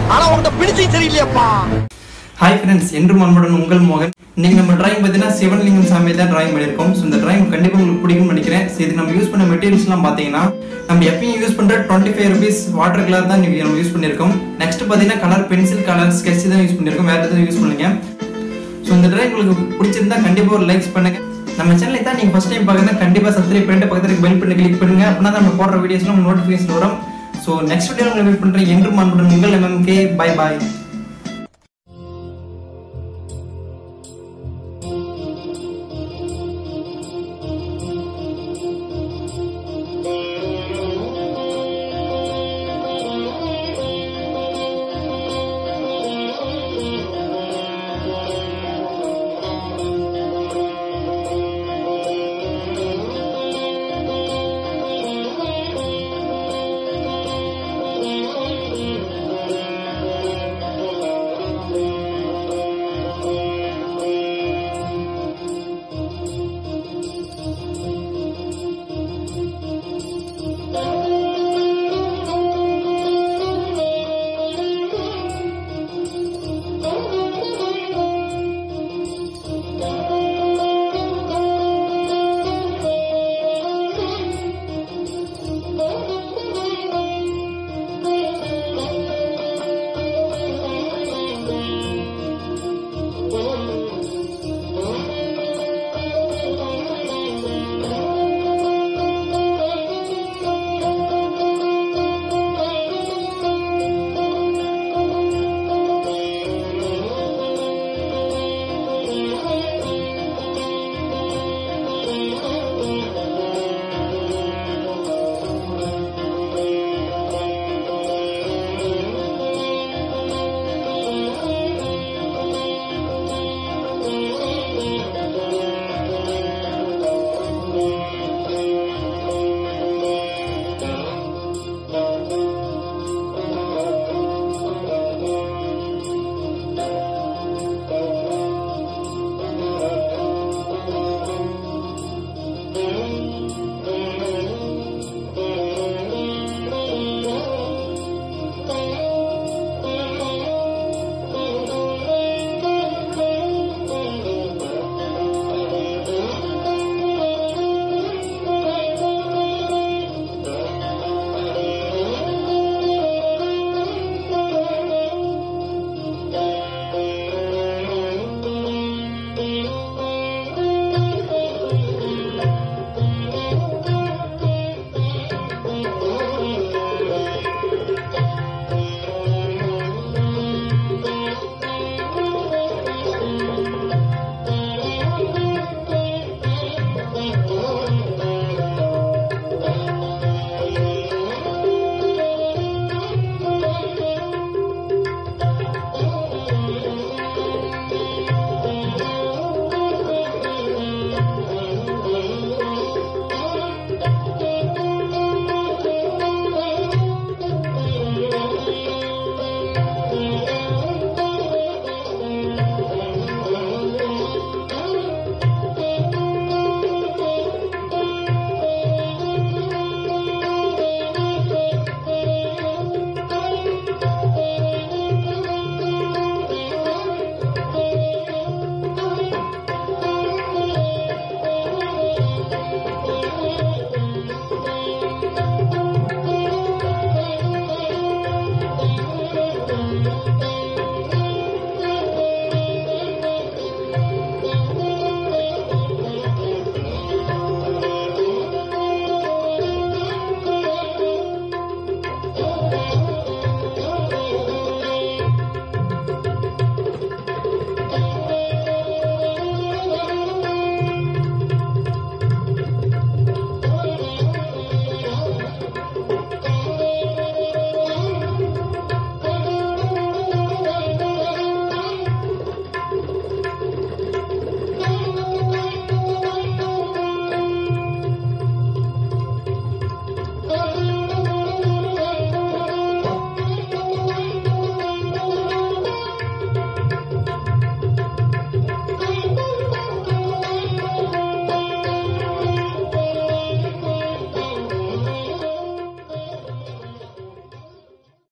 ஆனா உன்கிட்ட பிடிச்சும் சரியில்லையாப்பா hi friends என்று மண்புடன் உங்கள் மோகன் இன்னைக்கு நம்ம டிராயிங் பார்த்தீங்கன்னா சிவன்லிங்கம் சாமி தான் டிராயிங் பண்ணியிருக்கோம் ஸோ இந்த டிராயிங் கண்டிப்பாக உங்களுக்கு பிடிக்கும்னு நினைக்கிறேன் ஸோ இதுக்கு நம்ம யூஸ் பண்ண மெட்டீரியல்ஸ்லாம் பார்த்தீங்கன்னா நம்ம எப்பயும் யூஸ் பண்ணுற twenty five rupees water colour தான் இன்னைக்கு நம்ம யூஸ் பண்ணியிருக்கோம் நெக்ஸ்ட் பார்த்தீங்கன்னா கலர் பென்சில் கலர் ஸ்கெட்ச் தான் யூஸ் பண்ணியிருக்கோம் வேறு எதுவும் யூஸ் பண்ணுங்க ஸோ இந்த டிராயிங் உங்களுக்கு பிடிச்சிருந்தா கண்டிப்பாக ஒரு லைக்ஸ் பண்ணுங்க நம்ம சேனலை தான் நீங்கள் ஃபஸ்ட் டைம் பார்க்குறதா கண்டிப்பாக சப்ஸ்கிரைப் பண்ணிட்டு பக்கத்துக்கு பெல் பண்ணி கிளிக் பண்ணுங்க அப்படின்னா தான் நம்ம போடுற வீடியோஸ்லாம் நோட்டிஃபிகேஷன் வரும் ஸோ நெக்ஸ்ட் வீடியோ உங்களை வெயிட் பண்ணுறேன் என்று மண்புடன் உங்கள் எம்எம்கே பை பாய்